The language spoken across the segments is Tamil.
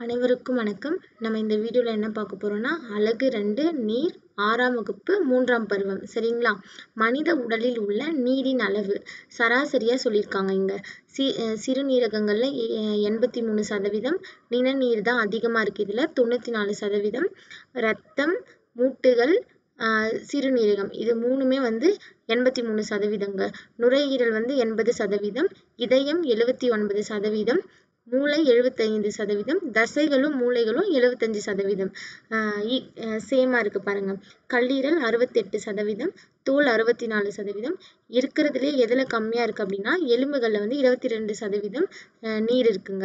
அனைவருக்கும் வணக்கம் நம்ம இந்த வீடியோவில் என்ன பார்க்க போறோம்னா அழகு ரெண்டு நீர் ஆறாம் வகுப்பு மூன்றாம் பருவம் சரிங்களா மனித உடலில் உள்ள நீரின் அளவு சராசரியா சொல்லியிருக்காங்க இங்க சி சிறுநீரகங்கள்ல எண்பத்தி மூணு சதவீதம் நிணநீர் தான் அதிகமா இருக்கு இதுல தொண்ணூத்தி நாலு சதவீதம் ரத்தம் மூட்டுகள் ஆஹ் சிறுநீரகம் இது மூணுமே வந்து எண்பத்தி மூணு சதவீதங்க நுரையீரல் வந்து எண்பது சதவீதம் இதயம் எழுவத்தி ஒன்பது சதவீதம் மூளை எழுபத்தைந்து சதவீதம் தசைகளும் மூளைகளும் எழுபத்தஞ்சு சதவீதம் சேமா இருக்கு பாருங்க கல்லீரல் அறுபத்தெட்டு சதவீதம் தோல் அறுபத்தி நாலு சதவீதம் இருக்கிறதுலே எதுல கம்மியா இருக்கு அப்படின்னா எலும்புகள்ல வந்து இருபத்தி ரெண்டு சதவீதம் நீர் இருக்குங்க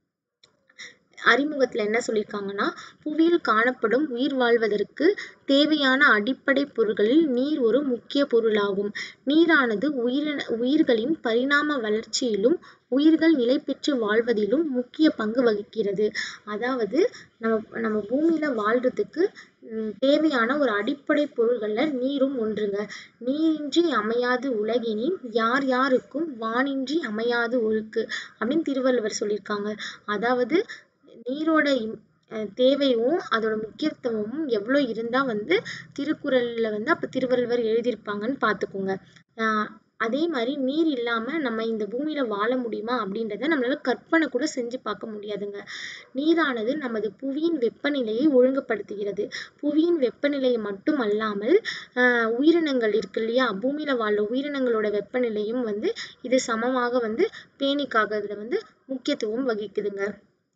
அறிமுகத்துல என்ன சொல்லியிருக்காங்கன்னா புவியில் காணப்படும் உயிர் வாழ்வதற்கு தேவையான அடிப்படை பொருட்களில் நீர் ஒரு முக்கிய பொருளாகும் நீரானது உயிரின உயிர்களின் பரிணாம வளர்ச்சியிலும் உயிர்கள் நிலை பெற்று வாழ்வதிலும் முக்கிய பங்கு வகிக்கிறது அதாவது நம்ம நம்ம பூமியில வாழ்றதுக்கு தேவையான ஒரு அடிப்படை பொருள்கள்ல நீரும் ஒன்றுங்க நீரின்றி அமையாது உலகினில் யார் யாருக்கும் வானின்றி அமையாது ஒழுக்கு அப்படின்னு திருவள்ளுவர் சொல்லியிருக்காங்க அதாவது நீரோட தேவையும் அதோட முக்கியத்துவமும் எவ்வளவு இருந்தா வந்து திருக்குறள்ல வந்து அப்ப திருவள்ளுவர் எழுதியிருப்பாங்கன்னு பாத்துக்கோங்க ஆஹ் அதே மாதிரி நீர் இல்லாம நம்ம இந்த பூமியில வாழ முடியுமா அப்படின்றத நம்மளால கற்பனை கூட செஞ்சு பார்க்க முடியாதுங்க நீரானது நமது புவியின் வெப்பநிலையை ஒழுங்குபடுத்துகிறது புவியின் வெப்பநிலையை மட்டும் அல்லாமல் ஆஹ் உயிரினங்கள் இருக்கு இல்லையா பூமியில வாழ்ற உயிரினங்களோட வெப்பநிலையும் வந்து இது சமமாக வந்து பேணி காக்கிறதுல வந்து முக்கியத்துவம் வகிக்குதுங்க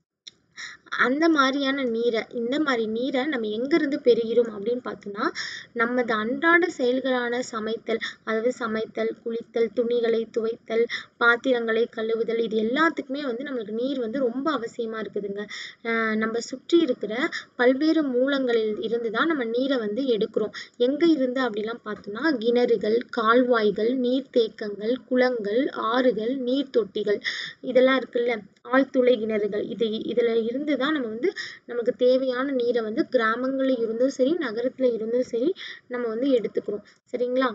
அந்த மாதிரியான நீரை இந்த மாதிரி நீரை நம்ம எங்க இருந்து பெறுகிறோம் அப்படின்னு பார்த்தோம்னா நமது அன்றாட செயல்களான சமைத்தல் அதாவது சமைத்தல் குளித்தல் துணிகளை துவைத்தல் பாத்திரங்களை கழுவுதல் இது எல்லாத்துக்குமே வந்து நம்மளுக்கு நீர் வந்து ரொம்ப அவசியமா இருக்குதுங்க ஆஹ் நம்ம சுற்றி இருக்கிற பல்வேறு மூலங்களில் இருந்து தான் நம்ம நீரை வந்து எடுக்கிறோம் எங்க இருந்து அப்படிலாம் பார்த்தோம்னா கிணறுகள் கால்வாய்கள் நீர்த்தேக்கங்கள் குளங்கள் ஆறுகள் நீர் தொட்டிகள் இதெல்லாம் இருக்குல்ல ஆழ்துளை கிணறுகள் இது இதுல இருந்து தான் நம்ம வந்து நமக்கு தேவையான நீரை வந்து கிராமங்கள்ல இருந்தும் சரி நகரத்துல இருந்தும் சரி நம்ம வந்து எடுத்துக்கிறோம் சரிங்களா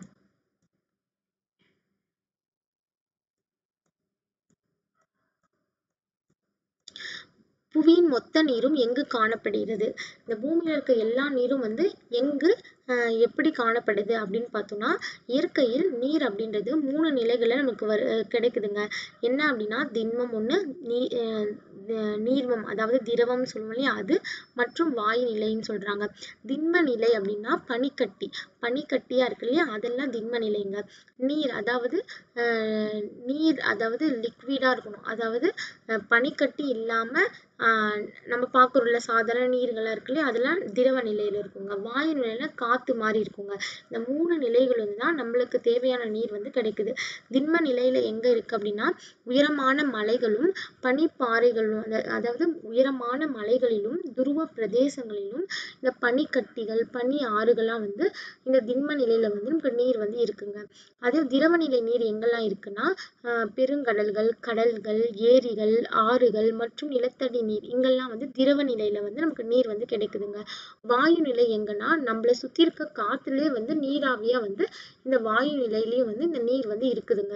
புவியின் மொத்த நீரும் எங்கு காணப்படுகிறது இந்த பூமியில இருக்க எல்லா நீரும் வந்து எங்கு ஆஹ் எப்படி காணப்படுது அப்படின்னு பார்த்தோம்னா இயற்கையில் நீர் அப்படின்றது மூணு நிலைகள்ல நமக்கு வரு கிடைக்குதுங்க என்ன அப்படின்னா திண்மம் ஒண்ணு நீ நீர்மம் அதாவது திரவம் சொல்லுவோம் இல்லையா அது மற்றும் வாயு நிலைன்னு சொல்றாங்க திண்ம நிலை அப்படின்னா பனிக்கட்டி பனிக்கட்டியா இருக்கு இல்லையா அதெல்லாம் திண்ம நிலைங்க நீர் அதாவது ஆஹ் நீர் அதாவது லிக்விடா இருக்கணும் அதாவது பனிக்கட்டி இல்லாம ஆஹ் நம்ம பார்க்குறோம்ல சாதாரண நீர்கள்லாம் இருக்கு இல்லையா அதெல்லாம் திரவ நிலையில இருக்குங்க வாயு நிலையில காத்து மாதிரி இருக்குங்க இந்த மூணு நிலைகள் வந்து தான் நம்மளுக்கு தேவையான நீர் வந்து கிடைக்குது திண்ம நிலையில எங்க இருக்கு அப்படின்னா உயரமான மலைகளும் பனிப்பாறைகளும் அதாவது உயரமான மலைகளிலும் துருவ பிரதேசங்களிலும் இந்த பனிக்கட்டிகள் பனி ஆறுகள்லாம் வந்து இந்த திண்ம நிலையில வந்து நமக்கு நீர் வந்து இருக்குங்க அதே திரவ நிலை நீர் எங்கெல்லாம் இருக்குன்னா ஆஹ் பெருங்கடல்கள் கடல்கள் ஏரிகள் ஆறுகள் மற்றும் நிலத்தடி நீர் இங்கெல்லாம் வந்து திரவ நிலையில வந்து நமக்கு நீர் வந்து கிடைக்குதுங்க வாயு நிலை எங்கன்னா நம்மள சுத்தி இருக்க காத்துலயே வந்து நீராவியா வந்து இந்த வாயு நிலையிலயும் வந்து இந்த நீர் வந்து இருக்குதுங்க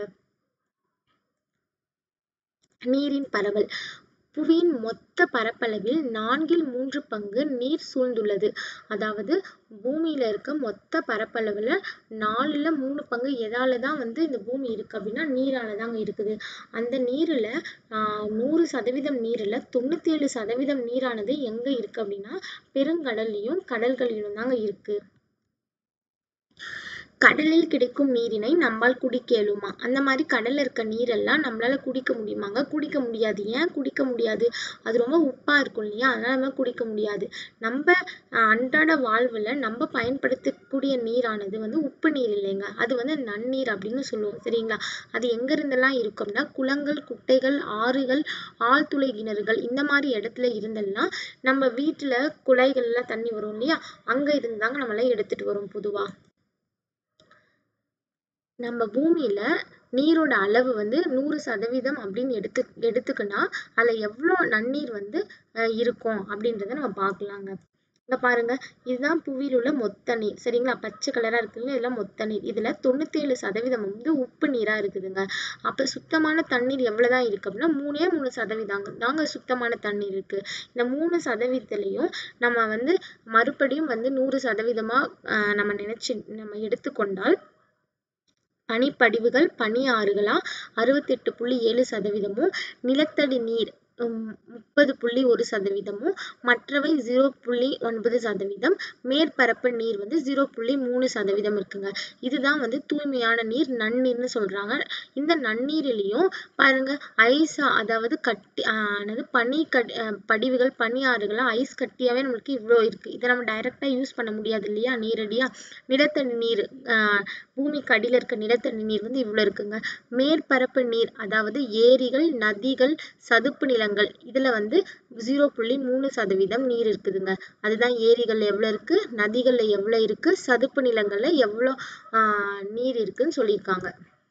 நீரின் பரவல் புவியின் மொத்த பரப்பளவில் நான்கில் மூன்று பங்கு நீர் சூழ்ந்துள்ளது அதாவது பூமியில இருக்க மொத்த பரப்பளவுல நாலுல மூணு பங்கு எதாலதான் வந்து இந்த பூமி இருக்கு அப்படின்னா நீராலதாங்க இருக்குது அந்த நீர்ல ஆஹ் நூறு சதவீதம் நீர்ல தொண்ணூத்தி ஏழு சதவீதம் நீரானது எங்க இருக்கு அப்படின்னா பெருங்கடல்லையும் கடல்களிலும் தாங்க இருக்கு கடலில் கிடைக்கும் நீரினை நம்மால் குடிக்க இயலுமா அந்த மாதிரி கடல்ல இருக்க நீரெல்லாம் நம்மளால குடிக்க முடியுமாங்க குடிக்க முடியாது ஏன் குடிக்க முடியாது அது ரொம்ப உப்பா இருக்கும் இல்லையா அதனால நம்ம குடிக்க முடியாது நம்ம அன்றாட வாழ்வுல நம்ம பயன்படுத்தக்கூடிய நீரானது வந்து உப்பு நீர் இல்லைங்க அது வந்து நன்னீர் அப்படின்னு சொல்லுவோம் சரிங்களா அது எங்க இருந்தெல்லாம் இருக்கும்னா குளங்கள் குட்டைகள் ஆறுகள் ஆழ்துளை கிணறுகள் இந்த மாதிரி இடத்துல இருந்தெல்லாம் நம்ம வீட்டுல குழாய்கள்ல தண்ணி வரும் இல்லையா அங்க இருந்தாங்க நம்ம எல்லாம் எடுத்துட்டு வரோம் பொதுவா நம்ம பூமியில நீரோட அளவு வந்து நூறு சதவீதம் அப்படின்னு எடுத்து எடுத்துக்கினா அதுல எவ்வளவு நன்னீர் வந்து இருக்கும் அப்படின்றத நம்ம பார்க்கலாங்க இங்க பாருங்க இதுதான் புவியில் உள்ள மொத்த நீர் சரிங்களா பச்சை கலரா இருக்குங்க இதெல்லாம் மொத்த நீர் இதுல தொண்ணூத்தி ஏழு சதவீதம் வந்து உப்பு நீரா இருக்குதுங்க அப்ப சுத்தமான தண்ணீர் எவ்வளவுதான் இருக்கு அப்படின்னா மூணே மூணு சதவீதம் தாங்க சுத்தமான தண்ணீர் இருக்கு இந்த மூணு சதவீதத்திலையும் நம்ம வந்து மறுபடியும் வந்து நூறு சதவீதமா ஆஹ் நம்ம நினைச்சு நம்ம எடுத்துக்கொண்டால் பனிப்படிவுகள் பனி ஆறுகளா அறுபத்தி எட்டு புள்ளி ஏழு சதவீதமும் நிலத்தடி நீர் உம் முப்பது புள்ளி ஒரு சதவீதமும் மற்றவை ஜீரோ புள்ளி ஒன்பது சதவீதம் மேற்பரப்பு நீர் வந்து ஜீரோ புள்ளி மூணு சதவீதம் இருக்குங்க இதுதான் வந்து தூய்மையான நீர் நன்னீர்னு சொல்றாங்க இந்த நன்னீரிலையும் பாருங்க ஐஸா அதாவது கட்டி ஆஹ் என்னது பனி கட் ஆஹ் படிவுகள் பனி ஆறுகளா ஐஸ் கட்டியாவே நம்மளுக்கு இவ்வளோ இருக்கு இதை நம்ம டைரக்டா யூஸ் பண்ண முடியாது இல்லையா நேரடியா நிலத்தடி நீர் ஆஹ் பூமிக்கு அடியில இருக்க நிலத்தடி நீர் வந்து இவ்வளவு இருக்குங்க மேற்பரப்பு நீர் அதாவது ஏரிகள் நதிகள் சதுப்பு நிலங்கள் இதுல வந்து ஜீரோ புள்ளி மூணு சதவீதம் நீர் இருக்குதுங்க அதுதான் ஏரிகள் எவ்வளவு இருக்கு நதிகள்ல எவ்வளவு இருக்கு சதுப்பு நிலங்கள்ல எவ்வளவு ஆஹ் நீர் இருக்குன்னு சொல்லியிருக்காங்க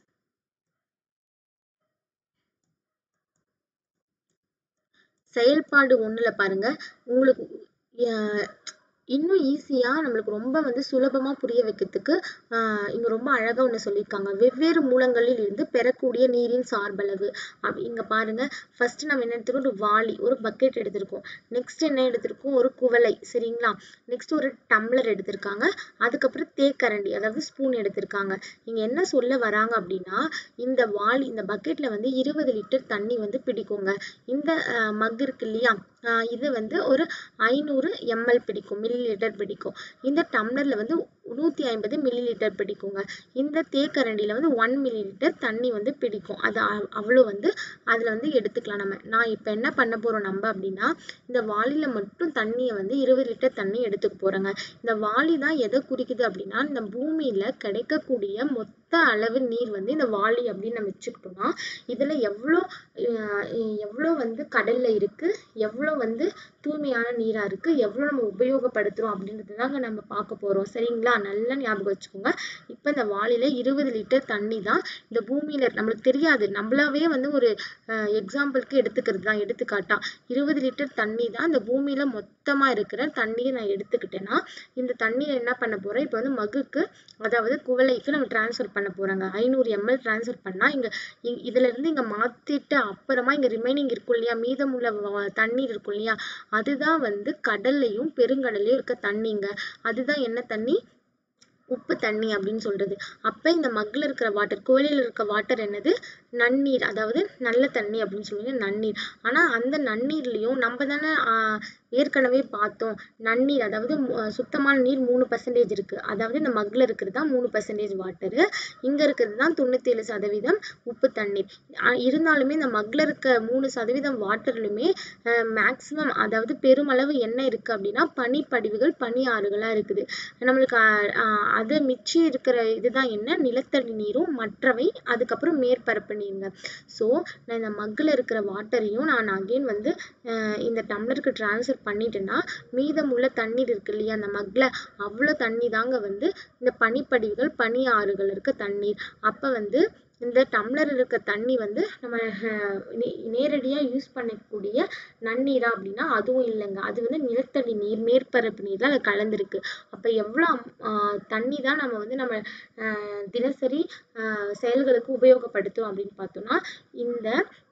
செயல்பாடு ஒண்ணுல பாருங்க உங்களுக்கு அஹ் இன்னும் ஈஸியா நம்மளுக்கு ரொம்ப வந்து சுலபமா புரிய வைக்கிறதுக்கு ஆஹ் இங்க ரொம்ப அழகா ஒண்ணு சொல்லியிருக்காங்க வெவ்வேறு மூலங்களில் இருந்து பெறக்கூடிய நீரின் சார்பளவு அப்ப இங்க பாருங்க ஃபர்ஸ்ட் நம்ம என்ன எடுத்துக்கோம் ஒரு வாளி ஒரு பக்கெட் எடுத்திருக்கோம் நெக்ஸ்ட் என்ன எடுத்திருக்கோம் ஒரு குவளை சரிங்களா நெக்ஸ்ட் ஒரு டம்ளர் எடுத்திருக்காங்க அதுக்கப்புறம் தேக்கரண்டி அதாவது ஸ்பூன் எடுத்திருக்காங்க இங்க என்ன சொல்ல வராங்க அப்படின்னா இந்த வாளி இந்த பக்கெட்ல வந்து இருபது லிட்டர் தண்ணி வந்து பிடிக்குங்க இந்த மக் இருக்கு இல்லையா ஆஹ் இது வந்து ஒரு ஐநூறு எம்எல் பிடிக்கும் மில்லி லிட்டர் பிடிக்கும் இந்த டம்ளர்ல வந்து நூத்தி ஐம்பது மில்லி லிட்டர் பிடிக்குங்க இந்த தேக்கரண்டியில வந்து ஒன் மில்லி லிட்டர் தண்ணி வந்து பிடிக்கும் அது அவ்- அவ்வளவு வந்து அதுல வந்து எடுத்துக்கலாம் நம்ம நான் இப்ப என்ன பண்ண போறோம் நம்ம அப்படின்னா இந்த வாளில மட்டும் தண்ணியை வந்து இருபது லிட்டர் தண்ணி எடுத்துக்க போறேங்க இந்த வாளி தான் எதை குறிக்குது அப்படின்னா இந்த பூமியில கிடைக்கக்கூடிய மொத்த அளவு நீர் வந்து இந்த வாளி அப்படின்னு நம்ம வச்சுக்கிட்டோம்னா இதுல எவ்வளோ அஹ் எவ்வளோ வந்து கடல்ல இருக்கு எவ்வளோ வந்து தூய்மையான நீரா இருக்கு எவ்வளவு நம்ம உபயோகப்படுத்துறோம் அப்படின்றது தாங்க நம்ம பார்க்க போறோம் சரிங்களா நல்லா ஞாபகம் வச்சுக்கோங்க இப்ப இந்த வாளில இருபது லிட்டர் தண்ணி தான் இந்த பூமியில நம்மளுக்கு தெரியாது நம்மளாவே வந்து ஒரு எக்ஸாம்பிளுக்கு எடுத்துக்கிறது தான் எடுத்துக்காட்டா இருபது லிட்டர் தண்ணி தான் இந்த பூமியில மொத்தமா இருக்கிற தண்ணியை நான் எடுத்துக்கிட்டேன்னா இந்த தண்ணியை என்ன பண்ண போறேன் இப்போ வந்து மகுக்கு அதாவது குவளைக்கு நம்ம டிரான்ஸ்ஃபர் பண்ண போறாங்க ஐநூறு எம்எல் டிரான்ஸ்ஃபர் பண்ணா இங்க இ- இதுல இருந்து இங்க மாத்திட்டு அப்புறமா இங்க ரிமைனிங் இருக்கும் இல்லையா மீதமுள்ள வ- தண்ணீர் இருக்கும் இல்லையா அதுதான் வந்து கடல்லையும் பெருங்கடல்லையும் இருக்க தண்ணிங்க அதுதான் என்ன தண்ணி உப்பு தண்ணி அப்படின்னு சொல்றது அப்ப இந்த மக்ல இருக்கிற வாட்டர் குவளையில இருக்க வாட்டர் என்னது நன்னீர் அதாவது நல்ல தண்ணி அப்படின்னு சொல்லுவீங்க நன்னீர் ஆனா அந்த நன்னீர்லயும் நம்ம தானே ஆஹ் ஏற்கனவே பார்த்தோம் நன்னீர் அதாவது மு- அஹ் சுத்தமான நீர் மூணு பர்சன்டேஜ் இருக்கு அதாவது இந்த மக்ல இருக்கிறது தான் மூணு பர்சன்டேஜ் வாட்டரு இங்க இருக்கிறது தான் தொண்ணூத்தி ஏழு சதவீதம் உப்பு தண்ணீர் ஆஹ் இருந்தாலுமே இந்த மக்ல இருக்க மூணு சதவீதம் வாட்டர்லுமே மேக்சிமம் அதாவது பெருமளவு என்ன இருக்கு அப்படின்னா பனிப்படிவுகள் பனி ஆறுகளா இருக்குது நம்மளுக்கு ஆஹ் ஆஹ் அது மிச்சம் இருக்கிற இதுதான் என்ன நிலத்தடி நீரும் மற்றவை அதுக்கப்புறம் மேற்பரப்பு நீருங்க ஸோ நான் இந்த மக்கில் இருக்கிற வாட்டரையும் நான் அகைன் வந்து ஆஹ் இந்த டம்ளருக்கு ட்ரான்ஸ்ஃபர் பண்ணிட்டேன்னா மீதமுள்ள தண்ணீர் இருக்கு இல்லையா அந்த மக்ல அவ்வளோ தண்ணி தாங்க வந்து இந்த பனிப்படிவுகள் பனி ஆறுகள் இருக்க தண்ணீர் அப்போ வந்து இந்த டம்ளர் இருக்க தண்ணி வந்து நம்ம ஆஹ் நே- நேரடியா யூஸ் பண்ணக்கூடிய நன்னீரா அப்படின்னா அதுவும் இல்லைங்க அது வந்து நிலத்தடி நீர் மேற்பரப்பு நீர் தான் அது கலந்துருக்கு அப்ப எவ்வளவு அம்- ஆஹ் தண்ணி தான் நம்ம வந்து நம்ம ஆஹ் தினசரி ஆஹ் செயல்களுக்கு உபயோகப்படுத்துறோம் அப்படின்னு பார்த்தோம்னா இந்த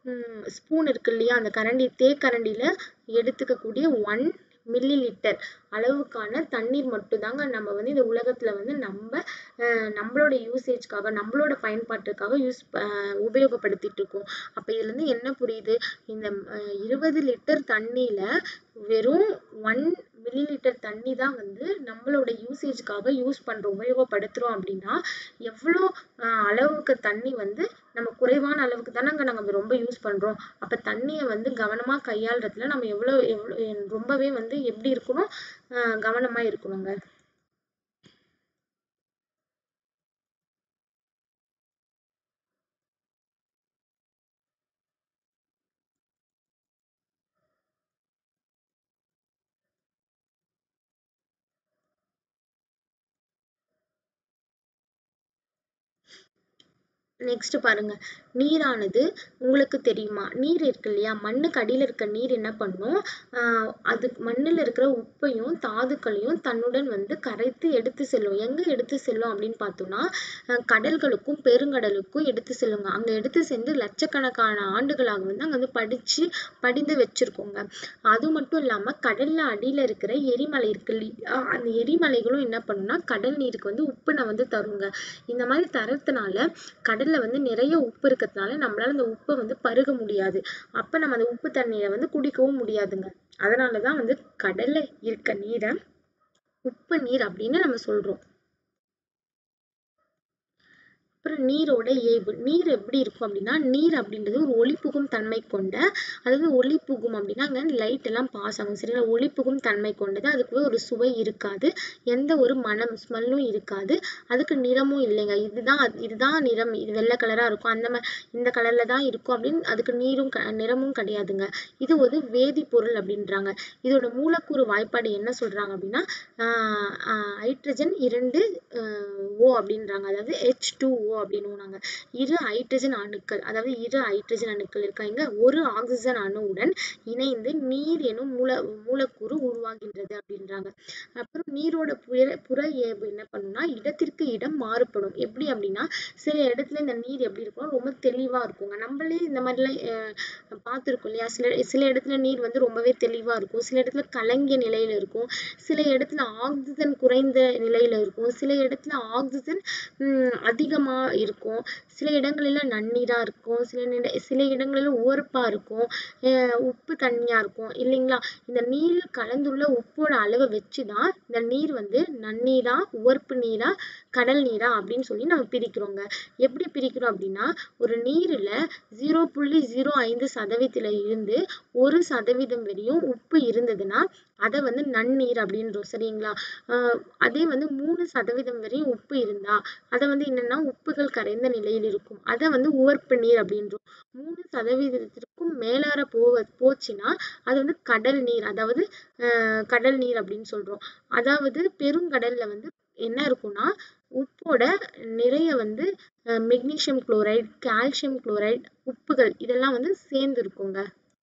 ஸ்பூன் இருக்கு இல்லையா அந்த கரண்டி தேக்கரண்டியில எடுத்துக்கக்கூடிய ஒன் மில்லி லிட்டர் அளவுக்கான தண்ணீர் மட்டும்தாங்க நம்ம வந்து இந்த உலகத்துல வந்து நம்ம ஆஹ் நம்மளோட யூசேஜ்க்காக நம்மளோட பயன்பாட்டுக்காக யூஸ் உபயோகப்படுத்திட்டு இருக்கோம் அப்ப இதுல இருந்து என்ன புரியுது இந்த ஆஹ் இருபது லிட்டர் தண்ணியில வெறும் ஒன் மில்லி லிட்டர் தண்ணி தான் வந்து நம்மளோட யூசேஜ்க்காக யூஸ் பண்றோம் உபயோகப்படுத்துறோம் அப்படின்னா எவ்வளோ ஆஹ் அளவுக்கு தண்ணி வந்து நம்ம குறைவான அளவுக்கு தானங்க நம்ம ரொம்ப யூஸ் பண்றோம் அப்ப தண்ணியை வந்து கவனமா கையாளுறதுல நம்ம எவ்வளவு எவ்வளவு ரொம்பவே வந்து எப்படி இருக்கணும் ஆஹ் கவனமா இருக்கணுங்க நெக்ஸ்ட் பாருங்க நீரானது உங்களுக்கு தெரியுமா நீர் இருக்கு இல்லையா மண்ணுக்கு அடியில் இருக்க நீர் என்ன பண்ணும் ஆஹ் அது மண்ணில் இருக்கிற உப்பையும் தாதுக்களையும் தன்னுடன் வந்து கரைத்து எடுத்து செல்லும் எங்க எடுத்து செல்லும் அப்படின்னு பார்த்தோம்னா அஹ் கடல்களுக்கும் பெருங்கடலுக்கும் எடுத்து செல்லுங்க அங்க எடுத்து சென்று லட்சக்கணக்கான ஆண்டுகளாக வந்து அங்க வந்து படிச்சு படிந்து வச்சிருக்கோங்க அது மட்டும் இல்லாம கடல்ல அடியில இருக்கிற எரிமலை இருக்கு இல்லையா அந்த எரிமலைகளும் என்ன பண்ணும்னா கடல் நீருக்கு வந்து உப்பினை வந்து தருங்க இந்த மாதிரி தரத்துனால கடல்ல வந்து நிறைய உப்பு இருக்கிறதுனால நம்மளால அந்த உப்பை வந்து பருக முடியாது அப்ப நம்ம அந்த உப்பு தண்ணீரை வந்து குடிக்கவும் முடியாதுங்க அதனாலதான் வந்து கடல்ல இருக்க நீரை உப்பு நீர் அப்படின்னு நம்ம சொல்றோம் அப்புறம் நீரோட இயல்பு நீர் எப்படி இருக்கும் அப்படின்னா நீர் அப்படின்றது ஒரு ஒளி புகும் தன்மை கொண்ட அதாவது ஒளி புகும் அப்படின்னா அங்க லைட் எல்லாம் பாஸ் ஆகும் சரிங்களா ஒளி புகும் தன்மை கொண்டது அதுக்கு ஒரு சுவை இருக்காது எந்த ஒரு மனம் ஸ்மெல்லும் இருக்காது அதுக்கு நிறமும் இல்லைங்க இதுதான் அது- இதுதான் நிறம் இது வெள்ளை கலரா இருக்கும் அந்த மாதிரி இந்த கலர்ல தான் இருக்கும் அப்படின்னு அதுக்கு நீரும் க- நிறமும் கிடையாதுங்க இது ஒரு வேதிப்பொருள் அப்படின்றாங்க இதோட மூலக்கூறு வாய்ப்பாடு என்ன சொல்றாங்க அப்படின்னா ஆஹ் ஆஹ் ஹைட்ரஜன் இரண்டு ஆஹ் ஓ அப்படின்றாங்க அதாவது ஹெச் டூ ஓ அப்படின்னுவாங்க இரு ஹைட்ரஜன் அணுக்கள் அதாவது இரு ஹைட்ரஜன் அணுக்கள் இருக்காங்க ஒரு ஆக்சிஜன் அணுவுடன் இணைந்து நீர் எனும் மூல மூலக்கூறு உருவாகின்றது அப்படின்றாங்க அப்புறம் நீரோட புற புற இயல்பு என்ன பண்ணும்னா இடத்திற்கு இடம் மாறுபடும் எப்படி அப்படின்னா சில இடத்துல இந்த நீர் எப்படி இருக்கும் ரொம்ப தெளிவா இருக்குங்க நம்மளே இந்த மாதிரிலாம் அஹ் பார்த்திருக்கோம் இல்லையா சில சில இடத்துல நீர் வந்து ரொம்பவே தெளிவா இருக்கும் சில இடத்துல கலங்கிய நிலையில இருக்கும் சில இடத்துல ஆக்சிஜன் குறைந்த நிலையில இருக்கும் சில இடத்துல ஆக்சிஜன் ஹம் அதிகமா இருக்கும் சில இடங்களில நன்னீரா இருக்கும் சில நில சில இடங்களில உவர்ப்பா இருக்கும் அஹ் உப்பு தண்ணியா இருக்கும் இல்லைங்களா இந்த நீரில் கலந்துள்ள உப்போட அளவை வச்சுதான் இந்த நீர் வந்து நன்னீரா உவர்ப்பு நீரா கடல் நீரா அப்படின்னு சொல்லி நம்ம பிரிக்கிறோங்க எப்படி பிரிக்கிறோம் அப்படின்னா ஒரு நீர்ல ஜீரோ புள்ளி ஜீரோ ஐந்து சதவீதத்துல இருந்து ஒரு சதவீதம் வரையும் உப்பு இருந்ததுன்னா அதை வந்து நன்னீர் அப்படின்றோம் சரிங்களா ஆஹ் அதே வந்து மூணு சதவீதம் வரையும் உப்பு இருந்தா அதை வந்து என்னன்னா உப்புகள் கரைந்த நிலையில் இருக்கும் அதை வந்து உவர்ப்பு நீர் அப்படின்றோம் மூணு சதவீதத்திற்கும் மேலார போவ போச்சுன்னா அது வந்து கடல் நீர் அதாவது ஆஹ் கடல் நீர் அப்படின்னு சொல்றோம் அதாவது பெருங்கடல்ல வந்து என்ன இருக்கும்னா உப்போட நிறைய வந்து மெக்னீசியம் குளோரைட் கால்சியம் குளோரைட் உப்புகள் இதெல்லாம் வந்து சேர்ந்து இருக்குங்க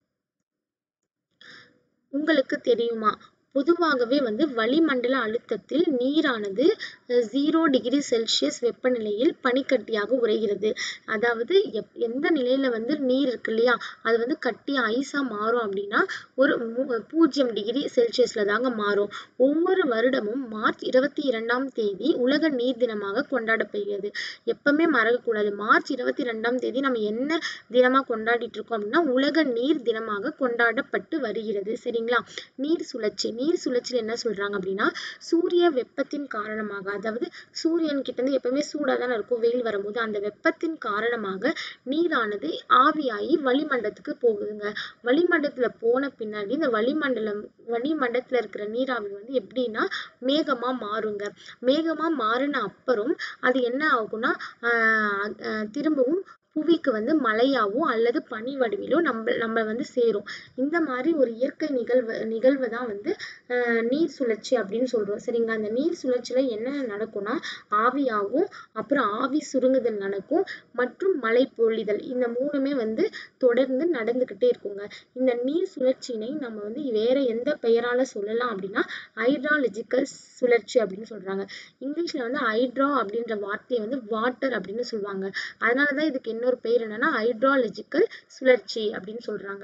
உங்களுக்கு தெரியுமா பொதுவாகவே வந்து வளிமண்டல அழுத்தத்தில் நீரானது ஜீரோ டிகிரி செல்சியஸ் வெப்பநிலையில் பனிக்கட்டியாக உறைகிறது அதாவது எப் எந்த நிலையில வந்து நீர் இருக்கு இல்லையா அது வந்து கட்டி ஐஸா மாறும் அப்படின்னா ஒரு மூ- பூஜ்ஜியம் டிகிரி செல்சியஸ்ல தாங்க மாறும் ஒவ்வொரு வருடமும் மார்ச் இருபத்தி இரண்டாம் தேதி உலக நீர் தினமாக கொண்டாடப்படுகிறது எப்பவுமே மறக்கக்கூடாது மார்ச் இருபத்தி ரெண்டாம் தேதி நம்ம என்ன தினமா கொண்டாடிட்டு இருக்கோம் அப்படின்னா உலக நீர் தினமாக கொண்டாடப்பட்டு வருகிறது சரிங்களா நீர் சுழற்சி நீர் சுழற்சியில் என்ன சொல்றாங்க அப்படின்னா சூரிய வெப்பத்தின் காரணமாக அதாவது சூரியன் கிட்ட இருந்து எப்பவுமே சூடா தானே இருக்கும் வெயில் வரும்போது அந்த வெப்பத்தின் காரணமாக நீரானது ஆவியாகி வளிமண்டலத்துக்கு போகுதுங்க வளிமண்டலத்துல போன பின்னாடி இந்த வளிமண்டலம் வளிமண்டலத்துல இருக்கிற நீராவி வந்து எப்படின்னா மேகமா மாறுங்க மேகமா மாறின அப்புறம் அது என்ன ஆகும்னா ஆஹ் அஹ் திரும்பவும் புவிக்கு வந்து மழையாவோ அல்லது பனி வடிவிலோ நம்ம நம்ம வந்து சேரும் இந்த மாதிரி ஒரு இயற்கை நிகழ்வு நிகழ்வு தான் வந்து ஆஹ் நீர் சுழற்சி அப்படின்னு சொல்றோம் சரிங்களா அந்த நீர் சுழற்சியில என்ன நடக்கும்னா ஆவியாகும் அப்புறம் ஆவி சுருங்குதல் நடக்கும் மற்றும் மழை பொழிதல் இந்த மூணுமே வந்து தொடர்ந்து நடந்துகிட்டே இருக்குங்க இந்த நீர் சுழற்சியினை நம்ம வந்து வேற எந்த பெயரால சொல்லலாம் அப்படின்னா ஹைட்ராலஜிக்கல் சுழற்சி அப்படின்னு சொல்றாங்க இங்கிலீஷ்ல வந்து ஹைட்ரா அப்படின்ற வார்த்தையை வந்து வாட்டர் அப்படின்னு சொல்லுவாங்க அதனாலதான் இதுக்கு இன்னொரு பெயர் என்னன்னா ஹைட்ராலஜிக்கல் சுழற்சி அப்படின்னு சொல்றாங்க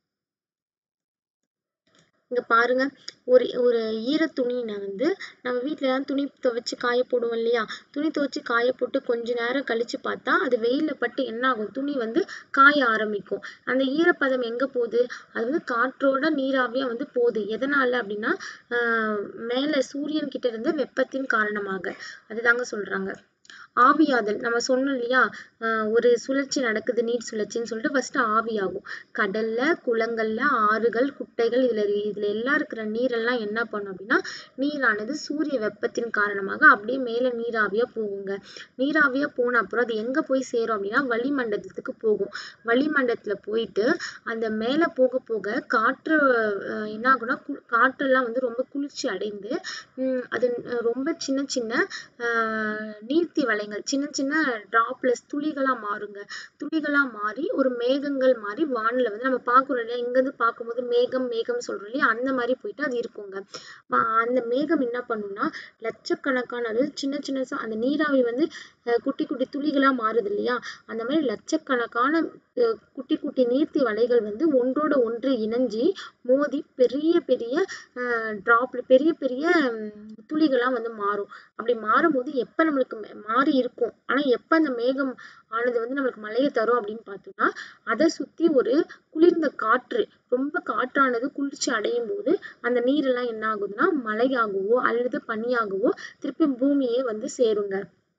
இங்க பாருங்க ஒரு ஒரு ஈர துணியில வந்து நம்ம வீட்ல எல்லாம் துணி துவைச்சு காய போடுவோம் இல்லையா துணி துவைச்சு காய போட்டு கொஞ்ச நேரம் கழிச்சு பார்த்தா அது வெயில்ல பட்டு என்ன ஆகும் துணி வந்து காய ஆரம்பிக்கும் அந்த ஈரப்பதம் எங்க போகுது அது வந்து காற்றோட நீராவியா வந்து போகுது எதனால அப்படின்னா ஆஹ் மேல சூரியன் கிட்ட இருந்து வெப்பத்தின் காரணமாக அதுதாங்க சொல்றாங்க ஆவியாதல் நம்ம சொன்னோம் இல்லையா ஆஹ் ஒரு சுழற்சி நடக்குது நீர் சுழற்சின்னு சொல்லிட்டு ஃபர்ஸ்ட் ஆவியாகும் கடல்ல குளங்கள்ல ஆறுகள் குட்டைகள் இதுல இதுல எல்லாம் இருக்கிற நீரெல்லாம் என்ன பண்ணும் அப்படின்னா நீரானது சூரிய வெப்பத்தின் காரணமாக அப்படியே மேல நீராவியா போகுங்க நீராவியா போன அப்புறம் அது எங்க போய் சேரும் அப்படின்னா வளிமண்டலத்துக்கு போகும் வளிமண்டலத்துல போயிட்டு அந்த மேல போக போக காற்று ஆஹ் என்ன ஆகும்னா கு- காற்றெல்லாம் வந்து ரொம்ப குளிர்ச்சி அடைந்து உம் அது அஹ் ரொம்ப சின்ன சின்ன ஆஹ் நீர்த்தி வளையம் வளையங்கள் சின்ன சின்ன டிராப்லெஸ் துளிகளா மாறுங்க துளிகளா மாறி ஒரு மேகங்கள் மாதிரி வானில வந்து நம்ம பார்க்கிறோம் இல்லையா இங்க இருந்து பார்க்கும்போது மேகம் மேகம் சொல்றோம் இல்லையா அந்த மாதிரி போயிட்டு அது இருக்குங்க ம- அந்த மேகம் என்ன பண்ணும்னா லட்சக்கணக்கான அதாவது சின்ன சின்ன ச- அந்த நீராவி வந்து அஹ், குட்டி குட்டி துளிகளா மாறுது இல்லையா அந்த மாதிரி லட்சக்கணக்கான அஹ், குட்டி குட்டி நீர்த்தி வலைகள் வந்து ஒன்றோட ஒன்று இணைஞ்சு மோதி பெரிய பெரிய டிராப் பெரிய பெரிய ம், துளிகளா வந்து மாறும் அப்படி மாறும்போது எப்ப நம்மளுக்கு மே- மாறி இருக்கும் ஆனா எப்ப அந்த மேகம் ஆனது வந்து நம்மளுக்கு மழையை தரும் அப்படின்னு பார்த்தோம்னா அதை சுத்தி ஒரு குளிர்ந்த காற்று ரொம்ப காற்றானது குளிர்ச்சி அடையும் போது அந்த நீரெல்லாம் என்ன ஆகுதுன்னா மழையாகவோ அல்லது பனியாகவோ திருப்பி பூமியே வந்து சேருங்க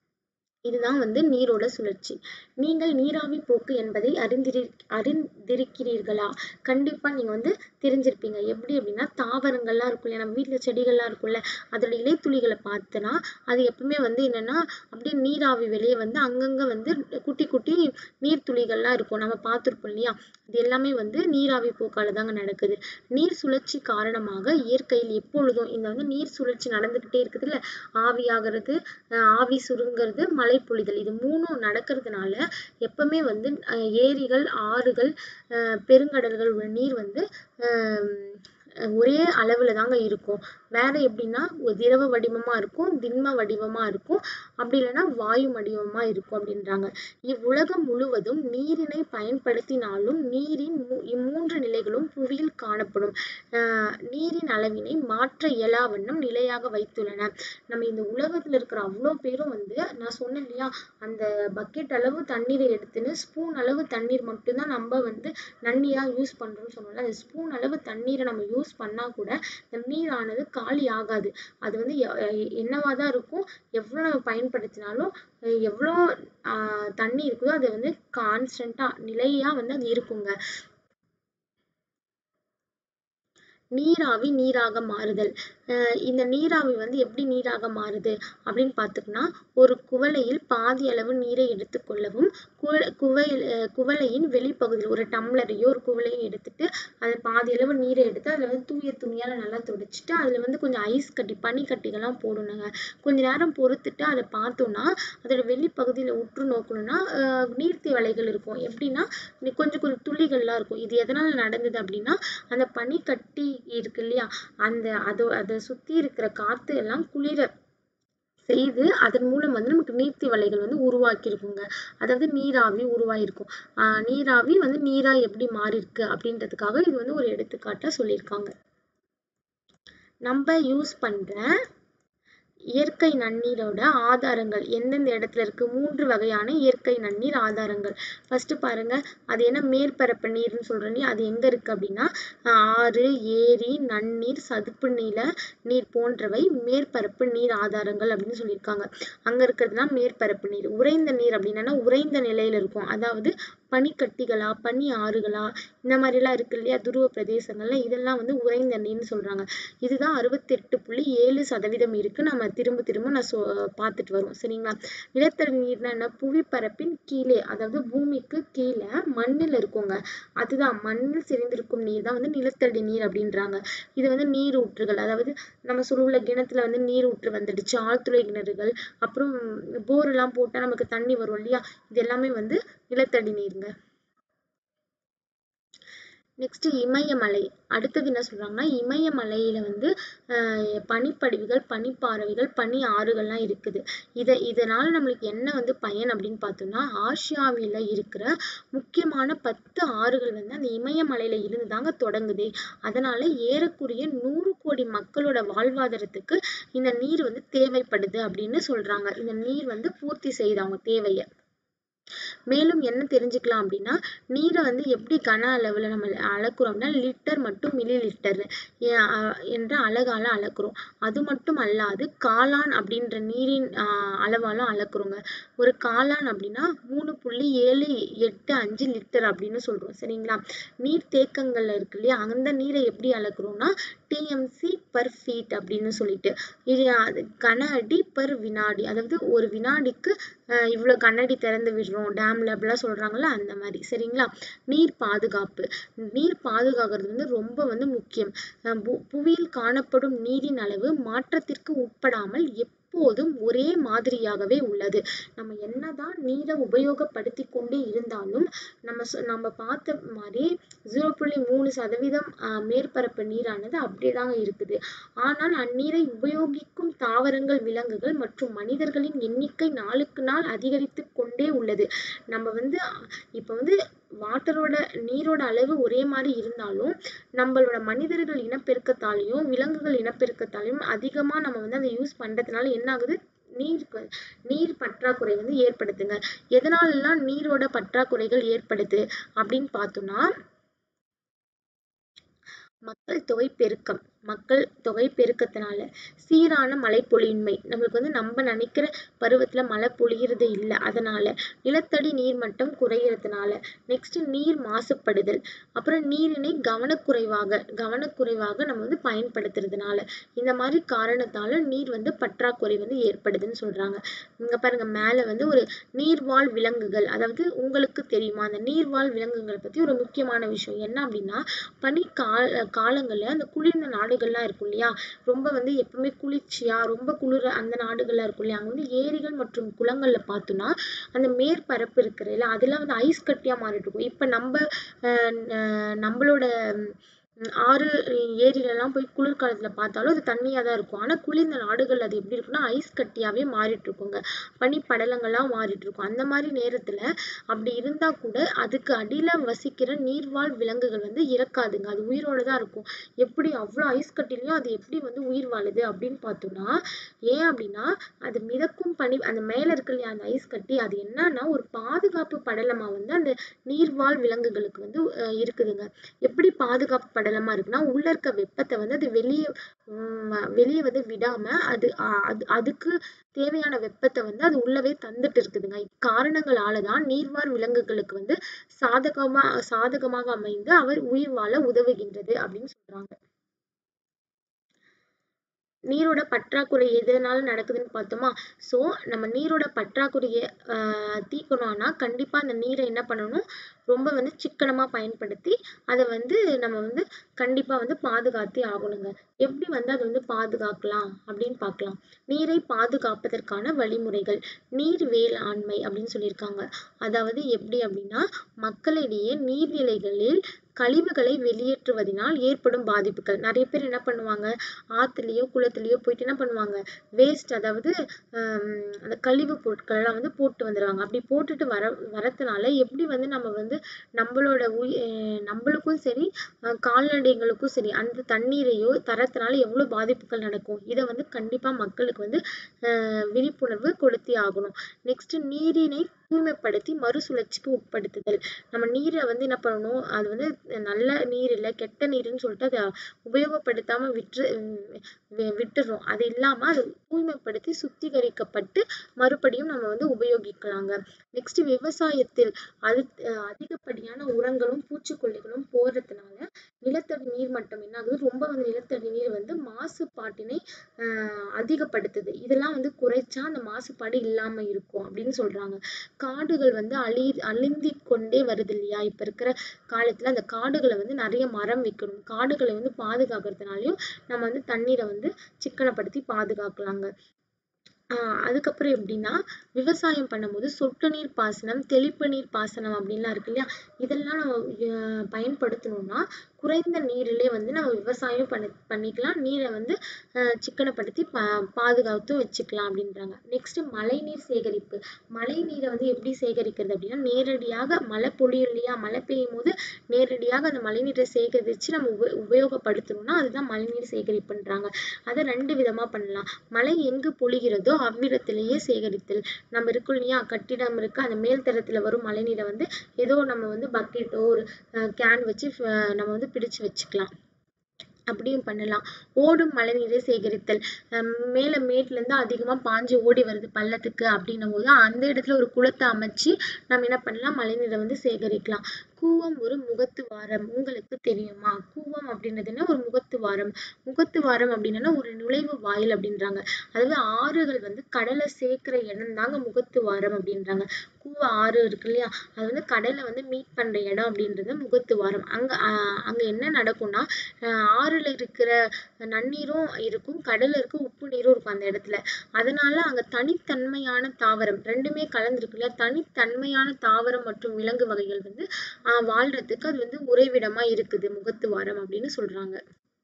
இதுதான் வந்து நீரோட சுழற்சி நீங்கள் நீராவி போக்கு என்பதை அறிந்திரி அறிந்திருக்கிறீர்களா கண்டிப்பா நீங்க வந்து தெரிஞ்சிருப்பீங்க எப்படி அப்படின்னா தாவரங்கள்லாம் இருக்கும் இல்லையா நம்ம வீட்ல செடிகள்லாம் இருக்கும்ல அதோட இலைத்துளிகளை பார்த்தனா அது எப்பவுமே வந்து என்னன்னா அப்படியே நீராவி வெளியே வந்து அங்கங்க வந்து குட்டி குட்டி நீர்த்துளிகள்லாம் இருக்கும் நம்ம பார்த்திருப்போம் இல்லையா இது எல்லாமே வந்து நீராவி போக்கால தாங்க நடக்குது நீர் சுழற்சி காரணமாக இயற்கையில் எப்பொழுதும் இந்த வந்து நீர் சுழற்சி நடந்துகிட்டே இருக்குதுல்ல ஆவியாகிறது அஹ் ஆவி சுருங்குறது மழை பொழிதல் இது மூணும் நடக்கிறதுனால எப்பவுமே வந்து அஹ் ஏரிகள் ஆறுகள் அஹ் பெருங்கடல்கள் உள்ள நீர் வந்து ஆஹ் ஒரே அளவுல தாங்க இருக்கும் வேற எப்படின்னா ஒரு திரவ வடிவமா இருக்கும் திண்ம வடிவமா இருக்கும் அப்படி இல்லைன்னா வாயு வடிவமா இருக்கும் அப்படின்றாங்க இவ்வுலகம் முழுவதும் நீரினை பயன்படுத்தினாலும் நீரின் மூ- இம்மூன்று நிலைகளும் புவியில் காணப்படும் ஆஹ் நீரின் அளவினை மாற்ற இயலா வண்ணம் நிலையாக வைத்துள்ளன நம்ம இந்த உலகத்துல இருக்கிற அவ்வளோ பேரும் வந்து நான் சொன்னேன் இல்லையா அந்த பக்கெட் அளவு தண்ணீரை எடுத்துன்னு ஸ்பூன் அளவு தண்ணீர் மட்டும்தான் நம்ம வந்து நன்னீரா யூஸ் பண்றோம்னு சொன்னோம்ல அந்த ஸ்பூன் அளவு தண்ணீரை நம்ம யூஸ் பண்ணா கூட இந்த நீரானது காலி ஆகாது அது வந்து எ- எ- என்னவாதான் இருக்கும் எவ்வளவு நம்ம பயன்படுத்தினாலும் அஹ் எவ்வளோ ஆஹ் தண்ணி இருக்குதோ அது வந்து கான்ஸ்டன்டா நிலையா வந்து அது இருக்குங்க நீராவி நீராக மாறுதல் அஹ் இந்த நீராவி வந்து எப்படி நீராக மாறுது அப்படின்னு பார்த்தோம்னா ஒரு குவளையில் பாதி அளவு நீரை எடுத்துக்கொள்ளவும் குவ- குவையில் அஹ் குவளையின் வெளிப்பகுதியில் ஒரு டம்ளரையோ ஒரு குவளையோ எடுத்துட்டு அது பாதி அளவு நீரை எடுத்து அதுல வந்து தூய துணியால நல்லா துடைச்சிட்டு அதுல வந்து கொஞ்சம் ஐஸ் கட்டி பனி கட்டிகள்லாம் போடணுங்க கொஞ்ச நேரம் பொறுத்துட்டு அதை பார்த்தோம்னா அதோட வெளிப்பகுதியில உற்று நோக்கணும்னா அஹ் நீர்த்தி வலைகள் இருக்கும் எப்படின்னா இன்னி கொஞ்சம் கொஞ்சம் துளிகள்லாம் இருக்கும் இது எதனால நடந்தது அப்படின்னா அந்த பனிக்கட்டி இருக்கு இல்லையா அந்த அதோ அதை சுத்தி இருக்கிற காத்து எல்லாம் குளிர செய்து அதன் மூலம் வந்து நமக்கு நீர்த்தி வலைகள் வந்து உருவாக்கி இருக்குங்க அதாவது நீராவி உருவாயிருக்கும் ஆஹ் நீராவி வந்து நீரா எப்படி மாறி இருக்கு அப்படின்றதுக்காக இது வந்து ஒரு எடுத்துக்காட்டா சொல்லியிருக்காங்க நம்ம யூஸ் பண்ற இயற்கை நன்னீரோட ஆதாரங்கள் எந்தெந்த இடத்துல இருக்கு மூன்று வகையான இயற்கை நன்னீர் ஆதாரங்கள் ஃபர்ஸ்ட் பாருங்க அது என்ன மேற்பரப்பு நீர்னு சொல்றோம் இல்லையா அது எங்க இருக்கு அப்படின்னா ஆஹ் ஆறு ஏரி நன்னீர் சதுப்பு நில நீர் போன்றவை மேற்பரப்பு நீர் ஆதாரங்கள் அப்படின்னு சொல்லியிருக்காங்க அங்க இருக்கிறதுலாம் மேற்பரப்பு நீர் உறைந்த நீர் அப்படின்னா உறைந்த நிலையில இருக்கும் அதாவது பனிக்கட்டிகளா பனி ஆறுகளா இந்த மாதிரி எல்லாம் இருக்கு இல்லையா துருவ பிரதேசங்கள்ல இதெல்லாம் வந்து உறைந்த நீர்னு சொல்றாங்க இதுதான் அறுபத்தி எட்டு புள்ளி ஏழு சதவீதம் இருக்கு நம்ம திரும்ப திரும்ப நான் சொ பார்த்துட்டு வரோம் சரிங்களா நிலத்தடி நீர்னா என்ன புவிப்பரப்பின் கீழே அதாவது பூமிக்கு கீழே மண்ணில் இருக்குங்க அதுதான் மண்ணில் செறிந்திருக்கும் நீர் தான் வந்து நிலத்தடி நீர் அப்படின்றாங்க இது வந்து நீரூற்றுகள் அதாவது நம்ம சொல்லுவோம்ல கிணத்துல வந்து நீரூற்று வந்துடுச்சு ஆழ்துளை கிணறுகள் அப்புறம் போர் எல்லாம் போட்டா நமக்கு தண்ணி வரும் இல்லையா இது எல்லாமே வந்து நிலத்தடி நீருங்க நெக்ஸ்ட் இமயமலை அடுத்தது என்ன சொல்றாங்கன்னா இமயமலையில வந்து ஆஹ் பனிப்படிவுகள் பனிப்பாறைகள் பனி ஆறுகள்லாம் இருக்குது இத இதனால நம்மளுக்கு என்ன வந்து பயன் அப்படின்னு பார்த்தோம்னா ஆசியாவில இருக்கிற முக்கியமான பத்து ஆறுகள் வந்து அந்த இமயமலையில இருந்து தாங்க தொடங்குதே அதனால ஏறக்குறைய நூறு கோடி மக்களோட வாழ்வாதாரத்துக்கு இந்த நீர் வந்து தேவைப்படுது அப்படின்னு சொல்றாங்க இந்த நீர் வந்து பூர்த்தி செய்யுது அவங்க தேவையை மேலும் என்ன தெரிஞ்சுக்கலாம் அப்படின்னா நீரை வந்து எப்படி கன அளவுல நம்ம அளக்குறோம்னா லிட்டர் மற்றும் மில்லி லிட்டர் என்ற அலகால அளக்குறோம் அது மட்டும் அல்லாது காளான் அப்படின்ற நீரின் ஆஹ் அளவாலும் அளக்குறோங்க ஒரு காளான் அப்படின்னா மூணு புள்ளி ஏழு எட்டு அஞ்சு லிட்டர் அப்படின்னு சொல்றோம் சரிங்களா நீர் தேக்கங்கள்ல இருக்கு இல்லையா அந்த நீரை எப்படி அளக்குறோம்னா டிஎம்சி பர் ஃபீட் அப்படின்னு சொல்லிட்டு இது அது கன அடி பர் வினாடி அதாவது ஒரு வினாடிக்கு ஆஹ் இவ்வளவு கண்ணாடி திறந்து விடுறோம் டேம்ல அப்படிலாம் சொல்றாங்கல்ல அந்த மாதிரி சரிங்களா நீர் பாதுகாப்பு நீர் பாதுகாக்கிறது வந்து ரொம்ப வந்து முக்கியம் அஹ் பு- புவியில் காணப்படும் நீரின் அளவு மாற்றத்திற்கு உட்படாமல் எப் எப்போதும் ஒரே மாதிரியாகவே உள்ளது நம்ம என்னதான் நீரை உபயோகப்படுத்தி கொண்டே இருந்தாலும் நம்ம சொ- நம்ம பார்த்த மாதிரி ஜீரோ புள்ளி மூணு சதவீதம் ஆஹ் மேற்பரப்பு நீரானது அப்படியேதாங்க இருக்குது ஆனால் அந்நீரை உபயோகிக்கும் தாவரங்கள் விலங்குகள் மற்றும் மனிதர்களின் எண்ணிக்கை நாளுக்கு நாள் அதிகரித்து கொண்டே உள்ளது நம்ம வந்து இப்ப வந்து வாட்டரோட நீரோட அளவு ஒரே மாதிரி இருந்தாலும் நம்மளோட மனிதர்கள் இனப்பெருக்கத்தாலையும் விலங்குகள் இனப்பெருக்கத்தாலையும் அதிகமா நம்ம வந்து அதை யூஸ் பண்றதுனால என்ன ஆகுது நீர் கு- நீர் பற்றாக்குறை வந்து ஏற்படுத்துங்க எதனாலெல்லாம் நீரோட பற்றாக்குறைகள் ஏற்படுது அப்படின்னு பார்த்தோம்னா மக்கள் தொகை பெருக்கம் மக்கள் தொகை பெருக்கத்தினால சீரான மழைப்பொழியின்மை நம்மளுக்கு வந்து நம்ம நினைக்கிற பருவத்துல மழை பொழிகிறது இல்லை அதனால நிலத்தடி நீர்மட்டம் குறையறதுனால நெக்ஸ்ட் நீர் மாசுபடுதல் அப்புறம் நீரினை கவனக்குறைவாக கவனக்குறைவாக நம்ம வந்து பயன்படுத்துறதுனால இந்த மாதிரி காரணத்தால நீர் வந்து பற்றாக்குறை வந்து ஏற்படுதுன்னு சொல்றாங்க இங்க பாருங்க மேல வந்து ஒரு நீர்வாழ் விலங்குகள் அதாவது உங்களுக்கு தெரியுமா அந்த நீர்வாழ் விலங்குகள் பத்தி ஒரு முக்கியமான விஷயம் என்ன அப்படின்னா பனி கால காலங்கள்ல அந்த குளிர்ந்த நாடுகள்லாம் இருக்கும் இல்லையா ரொம்ப வந்து எப்பவுமே குளிர்ச்சியா ரொம்ப குளிர அந்த நாடுகள்லாம் இருக்கும் இல்லையா அங்க வந்து ஏரிகள் மற்றும் குளங்கள்ல பார்த்தோம்னா அந்த மேற்பரப்பு இருக்குல்ல அதெல்லாம் வந்து ஐஸ் கட்டியா மாறிட்டு இருக்கும் இப்ப நம்ம அஹ் அஹ் நம்மளோட உம் ஆறு ஏரியில எல்லாம் போய் குளிர்காலத்துல பார்த்தாலும் அது தண்ணியா தான் இருக்கும் ஆனா குளிர்ந்த நாடுகள் அது எப்படி இருக்கும்னா ஐஸ் கட்டியாவே மாறிட்டு இருக்குங்க பனி படலங்களா மாறிட்டு இருக்கும் அந்த மாதிரி நேரத்துல அப்படி இருந்தா கூட அதுக்கு அடியில வசிக்கிற நீர்வாழ் விலங்குகள் வந்து இறக்காதுங்க அது உயிரோட தான் இருக்கும் எப்படி அவ்வளவு ஐஸ் கட்டிலையும் அது எப்படி வந்து உயிர் வாழுது அப்படின்னு பார்த்தோம்னா ஏன் அப்படின்னா அது மிதக்கும் பனி அந்த மேல இருக்கு இல்லையா அந்த ஐஸ் கட்டி அது என்னன்னா ஒரு பாதுகாப்பு படலமா வந்து அந்த நீர்வாழ் விலங்குகளுக்கு வந்து அஹ் இருக்குதுங்க எப்படி பாதுகாப்பு படலமா இருக்குன்னா உள்ள இருக்க வெப்பத்தை வந்து அது வெளியே வெளியே வந்து விடாம அது அஹ் அது அதுக்கு தேவையான வெப்பத்தை வந்து அது உள்ளவே தந்துட்டு இருக்குதுங்க இக்காரணங்களாலதான் நீர்வாழ் விலங்குகளுக்கு வந்து சாதகமா சாதகமாக அமைந்து அவர் உயிர் வாழ உதவுகின்றது அப்படின்னு சொல்றாங்க நீரோட பற்றாக்குறை எதனால நடக்குதுன்னு பார்த்தோமா சோ நம்ம நீரோட பற்றாக்குறையை ஆஹ் தீர்க்கணும்னா கண்டிப்பா அந்த நீரை என்ன பண்ணணும் ரொம்ப வந்து சிக்கனமா பயன்படுத்தி அதை வந்து நம்ம வந்து கண்டிப்பா வந்து பாதுகாத்தே ஆகணுங்க எப்படி வந்து அதை வந்து பாதுகாக்கலாம் அப்படின்னு பார்க்கலாம் நீரை பாதுகாப்பதற்கான வழிமுறைகள் நீர் வேளாண்மை அப்படின்னு சொல்லியிருக்காங்க அதாவது எப்படி அப்படின்னா மக்களிடையே நீர்நிலைகளில் கழிவுகளை வெளியேற்றுவதனால் ஏற்படும் பாதிப்புகள் நிறைய பேர் என்ன பண்ணுவாங்க ஆத்துலயோ குளத்துலயோ போயிட்டு என்ன பண்ணுவாங்க வேஸ்ட் அதாவது ஹம் அந்த கழிவு பொருட்கள் எல்லாம் வந்து போட்டு வந்துருவாங்க அப்படி போட்டுட்டு வர வரதுனால எப்படி வந்து நம்ம வந்து நம்மளோட உயி அஹ் நம்மளுக்கும் சரி அஹ் கால்நடைகளுக்கும் சரி அந்த தண்ணீரையோ தரத்தினால எவ்வளவு பாதிப்புகள் நடக்கும் இதை வந்து கண்டிப்பா மக்களுக்கு வந்து அஹ் விழிப்புணர்வு கொடுத்தே ஆகணும் நெக்ஸ்ட் நீரினை தூய்மைப்படுத்தி மறுசுழற்சிக்கு உட்படுத்துதல் நம்ம நீரை வந்து என்ன பண்ணணும் அது வந்து நல்ல நீர் இல்ல கெட்ட நீருன்னு சொல்லிட்டு அதை உபயோகப்படுத்தாம விற்று வி- விட்டுறோம் அது இல்லாம அதை தூய்மைப்படுத்தி சுத்திகரிக்கப்பட்டு மறுபடியும் நம்ம வந்து உபயோகிக்கலாங்க நெக்ஸ்ட் விவசாயத்தில் அது அஹ் அதிகப்படியான உரங்களும் பூச்சிக்கொல்லிகளும் போடுறதுனால நிலத்தடி நீர் மட்டம் என்ன ஆகுது ரொம்ப வந்து நிலத்தடி நீர் வந்து மாசுபாட்டினை ஆஹ் அதிகப்படுத்துது இதெல்லாம் வந்து குறைச்சா அந்த மாசுபாடு இல்லாம இருக்கும் அப்படின்னு சொல்றாங்க காடுகள் வந்து அழி அழிந்திக் கொண்டே வருது இல்லையா இப்ப இருக்கிற காலத்துல அந்த காடுகளை வந்து நிறைய மரம் வைக்கணும் காடுகளை வந்து பாதுகாக்கிறதுனாலயும் நம்ம வந்து தண்ணீரை வந்து சிக்கனப்படுத்தி பாதுகாக்கலாங்க ஆஹ் அதுக்கப்புறம் எப்படின்னா விவசாயம் பண்ணும்போது சொட்டு நீர் பாசனம் தெளிப்பு நீர் பாசனம் அப்படின்லாம் இருக்கு இல்லையா இதெல்லாம் நம்ம அஹ் பயன்படுத்தணும்னா குறைந்த நீரிலே வந்து நம்ம விவசாயம் பண்ணி பண்ணிக்கலாம் நீரை வந்து அஹ் சிக்கனப்படுத்தி பா பாதுகாத்து வச்சுக்கலாம் அப்படின்றாங்க நெக்ஸ்ட் மழைநீர் சேகரிப்பு மழை நீரை வந்து எப்படி சேகரிக்கிறது அப்படின்னா நேரடியாக மழை பொழியும் இல்லையா மழை பெய்யும் போது நேரடியாக அந்த மழைநீரை சேகரிச்சு நம்ம உப உபயோகப்படுத்தணும்னா அதுதான் மழைநீர் சேகரிப்புன்றாங்க அதை ரெண்டு விதமா பண்ணலாம் மழை எங்கு பொழிகிறதோ அவ்விடத்திலேயே சேகரித்தல் நம்ம இருக்கோம் இல்லையா கட்டிடம் இருக்கு அந்த மேல் தரத்துல வரும் மழைநீரை வந்து ஏதோ நம்ம வந்து பக்கெட்டோ ஒரு கேன் வச்சு அஹ் நம்ம வந்து பிடிச்சு வச்சுக்கலாம் அப்படியும் பண்ணலாம் ஓடும் மழைநீரை சேகரித்தல் ஹம் மேல மேட்ல இருந்து அதிகமா பாஞ்சு ஓடி வருது பள்ளத்துக்கு அப்படின்னும் போது அந்த இடத்துல ஒரு குளத்தை அமைச்சு நம்ம என்ன பண்ணலாம் மழைநீரை வந்து சேகரிக்கலாம் கூவம் ஒரு முகத்துவாரம் உங்களுக்கு தெரியுமா கூவம் அப்படின்றது என்ன ஒரு முகத்துவாரம் முகத்துவாரம் அப்படின்னா ஒரு நுழைவு வாயில் அப்படின்றாங்க அதாவது ஆறுகள் வந்து கடலை சேர்க்கிற இடம் தாங்க முகத்துவாரம் அப்படின்றாங்க கூவ ஆறு இருக்கு இல்லையா அது வந்து கடலை வந்து மீட் பண்ற இடம் அப்படின்றது முகத்துவாரம் அங்க ஆஹ் அங்க என்ன நடக்கும்னா ஆஹ் ஆறுல இருக்கிற நன்னீரும் இருக்கும் கடல்ல இருக்க உப்பு நீரும் இருக்கும் அந்த இடத்துல அதனால அங்க தனித்தன்மையான தாவரம் ரெண்டுமே கலந்திருக்கு இல்லையா தனித்தன்மையான தாவரம் மற்றும் விலங்கு வகைகள் வந்து ஆஹ் வாழ்றதுக்கு அது வந்து உறைவிடமா இருக்குது முகத்துவாரம் அப்படின்னு சொல்றாங்க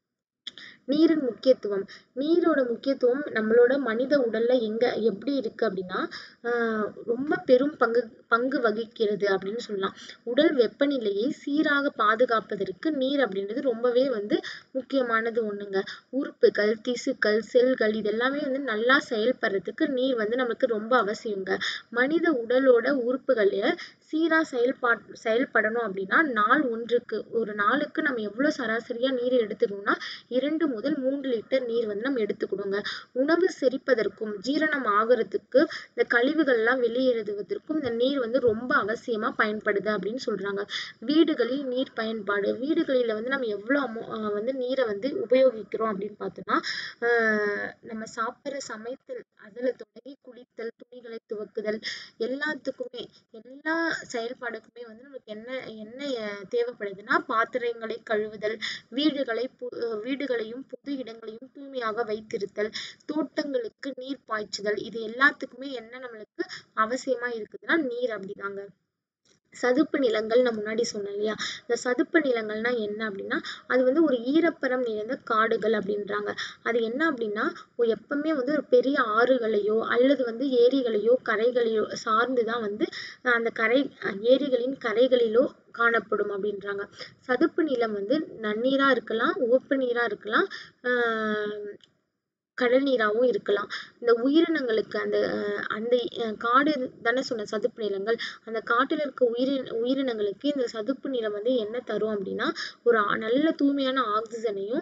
நீரின் முக்கியத்துவம் நீரோட முக்கியத்துவம் நம்மளோட மனித உடல்ல எங்க எப்படி இருக்கு அப்படின்னா ஆஹ் ரொம்ப பெரும் பங்கு பங்கு வகிக்கிறது அப்படின்னு சொல்லலாம் உடல் வெப்பநிலையை சீராக பாதுகாப்பதற்கு நீர் அப்படின்றது ரொம்பவே வந்து முக்கியமானது ஒண்ணுங்க உறுப்புகள் திசுக்கள் செல்கள் இதெல்லாமே வந்து நல்லா செயல்படுறதுக்கு நீர் வந்து நமக்கு ரொம்ப அவசியங்க மனித உடலோட உறுப்புகள்ல சீரா செயல்பா செயல்படணும் அப்படின்னா நாள் ஒன்றுக்கு ஒரு நாளுக்கு நம்ம எவ்வளவு சராசரியா நீர் எடுத்துக்கணும்னா இரண்டு முதல் மூன்று லிட்டர் நீர் வந்து நம்ம எடுத்துக்கணுங்க உணவு செரிப்பதற்கும் ஜீரணம் ஆகுறதுக்கு இந்த கழிவுகள் எல்லாம் வெளியேறுவதற்கும் இந்த நீர் வந்து ரொம்ப அவசியமா பயன்படுது அப்படின்னு சொல்றாங்க வீடுகளில் நீர் பயன்பாடு வீடுகளில வந்து நம்ம எவ்வளவு அமௌ ஆஹ் வந்து நீரை வந்து உபயோகிக்கிறோம் அப்படின்னு பார்த்தோம்னா ஆஹ் நம்ம சாப்பிடுற சமைத்தல் அதுல தொடங்கி குளித்தல் துணிகளை துவக்குதல் எல்லாத்துக்குமே எல்லா செயல்பாடுக்குமே வந்து நமக்கு என்ன என்ன அஹ் தேவைப்படுதுன்னா பாத்திரங்களை கழுவுதல் வீடுகளை பு வீடுகளையும் பொது இடங்களையும் தூய்மையாக வைத்திருத்தல் தோட்டங்களுக்கு நீர் பாய்ச்சுதல் இது எல்லாத்துக்குமே என்ன நம்மளுக்கு அவசியமா இருக்குதுன்னா நீர் அப்படிதாங்க சதுப்பு நிலங்கள் நான் முன்னாடி சொன்னேன் இல்லையா இந்த சதுப்பு நிலங்கள்னா என்ன அப்படின்னா அது வந்து ஒரு ஈரப்பதம் நிறைந்த காடுகள் அப்படின்றாங்க அது என்ன அப்படின்னா ஒ- எப்பவுமே வந்து ஒரு பெரிய ஆறுகளையோ அல்லது வந்து ஏரிகளையோ கரைகளையோ சார்ந்துதான் வந்து அஹ் அந்த கரை அஹ் ஏரிகளின் கரைகளிலோ காணப்படும் அப்படின்றாங்க சதுப்பு நிலம் வந்து நன்னீரா இருக்கலாம் உவப்பு நீரா இருக்கலாம் ஆஹ் கடல் நீராவும் இருக்கலாம் இந்த உயிரினங்களுக்கு அந்த அஹ் அந்த அஹ் காடு தானே சொன்ன சதுப்பு நிலங்கள் அந்த காட்டுல இருக்க உயிரி உயிரினங்களுக்கு இந்த சதுப்பு நிலம் வந்து என்ன தரும் அப்படின்னா ஒரு ஆ- நல்ல தூய்மையான ஆக்சிஜனையும்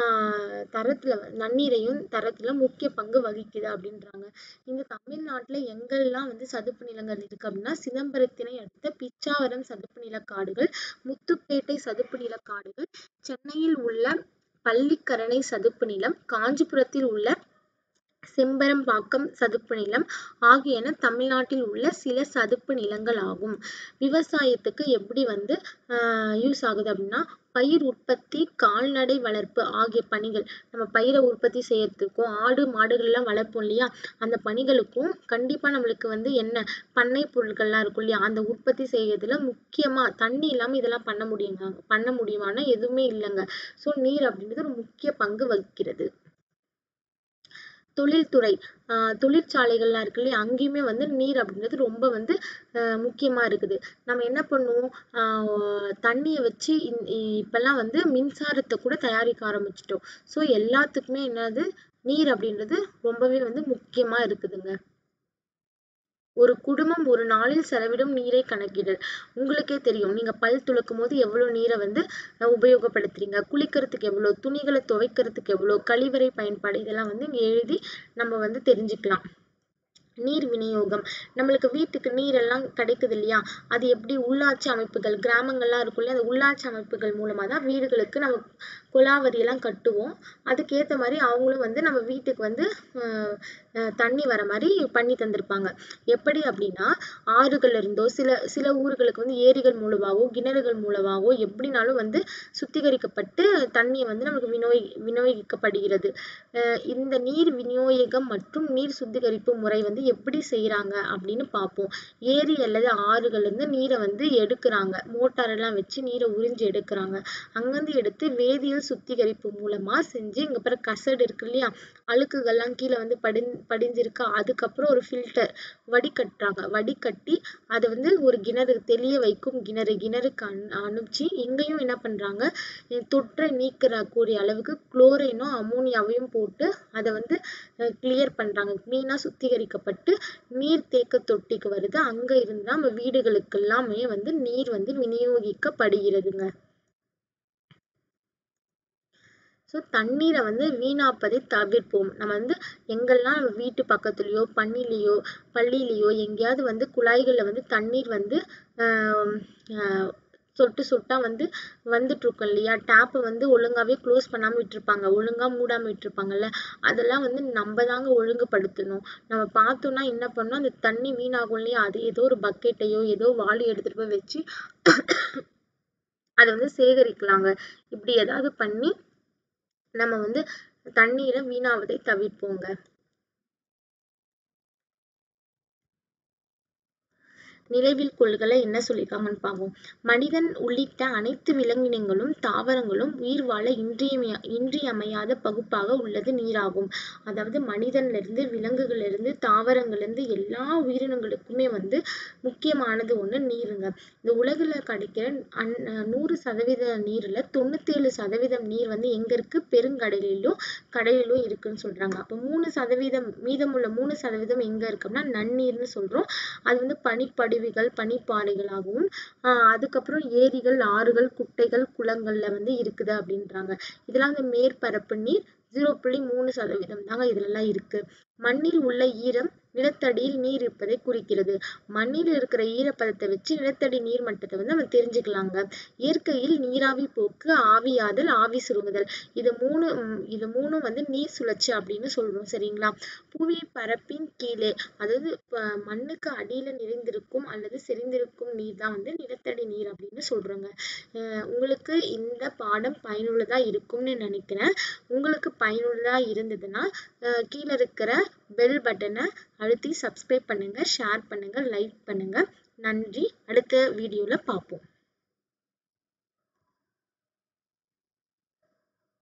ஆஹ் தரத்துல வ- நன்னீரையும் தரத்துல முக்கிய பங்கு வகிக்குது அப்படின்றாங்க இங்க தமிழ்நாட்டுல எங்கெல்லாம் வந்து சதுப்பு நிலங்கள் இருக்கு அப்படின்னா சிதம்பரத்தினை அடுத்த பிச்சாவரம் சதுப்பு நில காடுகள் முத்துப்பேட்டை சதுப்பு நில காடுகள் சென்னையில் உள்ள பள்ளிக்கரணை சதுப்பு நிலம் காஞ்சிபுரத்தில் உள்ள செம்பரம்பாக்கம் சதுப்பு நிலம் ஆகியன தமிழ்நாட்டில் உள்ள சில சதுப்பு நிலங்கள் ஆகும் விவசாயத்துக்கு எப்படி வந்து ஆஹ் யூஸ் ஆகுது அப்படின்னா பயிர் உற்பத்தி கால்நடை வளர்ப்பு ஆகிய பணிகள் நம்ம பயிரை உற்பத்தி செய்யறதுக்கும் ஆடு மாடுகள் எல்லாம் வளர்ப்போம் இல்லையா அந்த பணிகளுக்கும் கண்டிப்பா நம்மளுக்கு வந்து என்ன பண்ணை பொருட்கள்லாம் இருக்கும் இல்லையா அந்த உற்பத்தி செய்யறதுல முக்கியமா தண்ணி இல்லாம இதெல்லாம் பண்ண முடியுங்க பண்ண முடியுமானா எதுவுமே இல்லைங்க சோ நீர் அப்படின்றது ஒரு முக்கிய பங்கு வகிக்கிறது தொழில்துறை ஆஹ் தொழிற்சாலைகள்லாம் இருக்கு இல்லையா அங்கேயுமே வந்து நீர் அப்படின்றது ரொம்ப வந்து ஆஹ் முக்கியமா இருக்குது நம்ம என்ன பண்ணுவோம் ஆஹ் தண்ணியை வச்சு இந்~ இப்பெல்லாம் வந்து மின்சாரத்தை கூட தயாரிக்க ஆரம்பிச்சிட்டோம் ஸோ எல்லாத்துக்குமே என்னது நீர் அப்படின்றது ரொம்பவே வந்து முக்கியமா இருக்குதுங்க ஒரு குடும்பம் ஒரு நாளில் செலவிடும் நீரை கணக்கிடல் உங்களுக்கே தெரியும் நீங்க பல் துலக்கும் போது எவ்வளவு நீரை வந்து அஹ் உபயோகப்படுத்துறீங்க குளிக்கிறதுக்கு எவ்வளவு துணிகளை துவைக்கிறதுக்கு எவ்வளவு கழிவறை பயன்பாடு இதெல்லாம் வந்து இங்க எழுதி நம்ம வந்து தெரிஞ்சுக்கலாம் நீர் விநியோகம் நம்மளுக்கு வீட்டுக்கு நீர் எல்லாம் கிடைக்குது இல்லையா அது எப்படி உள்ளாட்சி அமைப்புகள் கிராமங்கள்லாம் இருக்கும் இல்லையா அந்த உள்ளாட்சி அமைப்புகள் மூலமா தான் வீடுகளுக்கு நம்ம குழாவரி எல்லாம் கட்டுவோம் அதுக்கேத்த மாதிரி அவங்களும் வந்து நம்ம வீட்டுக்கு வந்து ஆஹ் ஆஹ் தண்ணி வர மாதிரி பண்ணி தந்திருப்பாங்க எப்படி அப்படின்னா ஆறுகள்ல இருந்தோ சில சில ஊர்களுக்கு வந்து ஏரிகள் மூலமாவோ கிணறுகள் மூலமாவோ எப்படினாலும் வந்து சுத்திகரிக்கப்பட்டு தண்ணியை வந்து நமக்கு விநியோகி விநியோகிக்கப்படுகிறது அஹ் இந்த நீர் விநியோகம் மற்றும் நீர் சுத்திகரிப்பு முறை வந்து எப்படி செய்யறாங்க அப்படின்னு பார்ப்போம் ஏரி அல்லது ஆறுகள்ல இருந்து நீரை வந்து எடுக்குறாங்க மோட்டார் எல்லாம் வச்சு நீரை உறிஞ்சி எடுக்குறாங்க அங்கிருந்து எடுத்து வேதியியல் சுத்திகரிப்பு மூலமா செஞ்சு இங்க பாரு கசடு இருக்கு இல்லையா அழுக்குகள்லாம் கீழே வந்து படிஞ் படிஞ்சிருக்கு அதுக்கப்புறம் ஒரு ஃபில்டர் வடிகட்டுறாங்க வடிகட்டி அதை வந்து ஒரு கிணறு தெளிய வைக்கும் கிணறு கிணறுக்கு அனு அனுப்பிச்சு இங்கேயும் என்ன பண்றாங்க அஹ் தொற்றை நீக்கிற கூடிய அளவுக்கு குளோரினும் அமோனியாவையும் போட்டு அதை வந்து கிளியர் பண்றாங்க clean ஆ சுத்திகரிக்கப்பட்டு நீர் தேக்க தொட்டிக்கு வருது அங்க இருந்து நம்ம வீடுகளுக்கு எல்லாமே வந்து நீர் வந்து விநியோகிக்கப்படுகிறதுங்க ஸோ தண்ணீரை வந்து வீணாப்பதை தவிர்ப்போம் நம்ம வந்து எங்கெல்லாம் நம்ம வீட்டு பக்கத்துலயோ பண்ணிலேயோ பள்ளியிலயோ எங்கேயாவது வந்து குழாய்கள்ல வந்து தண்ணீர் வந்து ஆஹ் ஆஹ் சொட்டு சொட்டா வந்து வந்துட்டு இருக்கும் இல்லையா டேப்பை வந்து ஒழுங்காவே க்ளோஸ் பண்ணாம விட்டுருப்பாங்க ஒழுங்கா மூடாம விட்டுருப்பாங்கல்ல அதெல்லாம் வந்து நம்ம தாங்க ஒழுங்குபடுத்தணும் நம்ம பார்த்தோம்னா என்ன பண்ணணும் அந்த தண்ணி வீணாகும் இல்லையா அது ஏதோ ஒரு பக்கெட்டையோ ஏதோ வாளி எடுத்துட்டு போய் வச்சு அதை வந்து சேகரிக்கலாங்க இப்படி ஏதாவது பண்ணி நம்ம வந்து தண்ணீரை வீணாவதை தவிர்ப்போங்க நினைவில் கொள்களை என்ன சொல்லியிருக்காங்கன்னு பார்ப்போம் மனிதன் உள்ளிட்ட அனைத்து விலங்கினங்களும் தாவரங்களும் உயிர் வாழ இன்றியமைய இன்றியமையாத பகுப்பாக உள்ளது நீராகும் அதாவது மனிதன்ல இருந்து விலங்குகள்ல இருந்து தாவரங்கள்ல இருந்து எல்லா உயிரினங்களுக்குமே வந்து முக்கியமானது ஒண்ணு நீருங்க இந்த உலகுல கிடைக்கிற அன் நூறு சதவீத நீர்ல தொண்ணூத்தேழு சதவீதம் நீர் வந்து எங்க இருக்கு பெருங்கடலிலும் கடலிலும் இருக்குன்னு சொல்றாங்க அப்ப மூணு சதவீதம் மீதமுள்ள மூணு சதவீதம் எங்க இருக்குன்னா நன்னீர்னு சொல்றோம் அது வந்து பனிப்படி அருவிகள் பனிப்பாறைகளாகவும் ஆஹ் அதுக்கப்புறம் ஏரிகள் ஆறுகள் குட்டைகள் குளங்கள்ல வந்து இருக்குது அப்படின்றாங்க இதெல்லாம் வந்து மேற்பரப்பு நீர் ஜீரோ புள்ளி மூணு சதவீதம் தாங்க இதுலலாம் இருக்கு மண்ணில் உள்ள ஈரம் நிலத்தடியில் நீர் இருப்பதை குறிக்கிறது மண்ணில் இருக்கிற ஈரப்பதத்தை வச்சு நிலத்தடி நீர் மட்டத்தை வந்து நம்ம தெரிஞ்சுக்கலாங்க இயற்கையில் நீராவி போக்கு ஆவியாதல் ஆவி சுருங்குதல் இது மூணு இது மூணும் வந்து நீர் சுழற்சி அப்படின்னு சொல்றோம் சரிங்களா புவி பரப்பின் கீழே அதாவது மண்ணுக்கு அடியில நிறைந்திருக்கும் அல்லது செறிந்திருக்கும் நீர் தான் வந்து நிலத்தடி நீர் அப்படின்னு சொல்றோங்க அஹ் உங்களுக்கு இந்த பாடம் பயனுள்ளதா இருக்கும்னு நினைக்கிறேன் உங்களுக்கு பயனுள்ளதா இருந்ததுன்னா கீழே இருக்கிற பெல் பட்டனை அழுத்தி சப்ஸ்கிரைப் பண்ணுங்க ஷேர் பண்ணுங்க லைக் பண்ணுங்க நன்றி அடுத்த வீடியோல பார்ப்போம்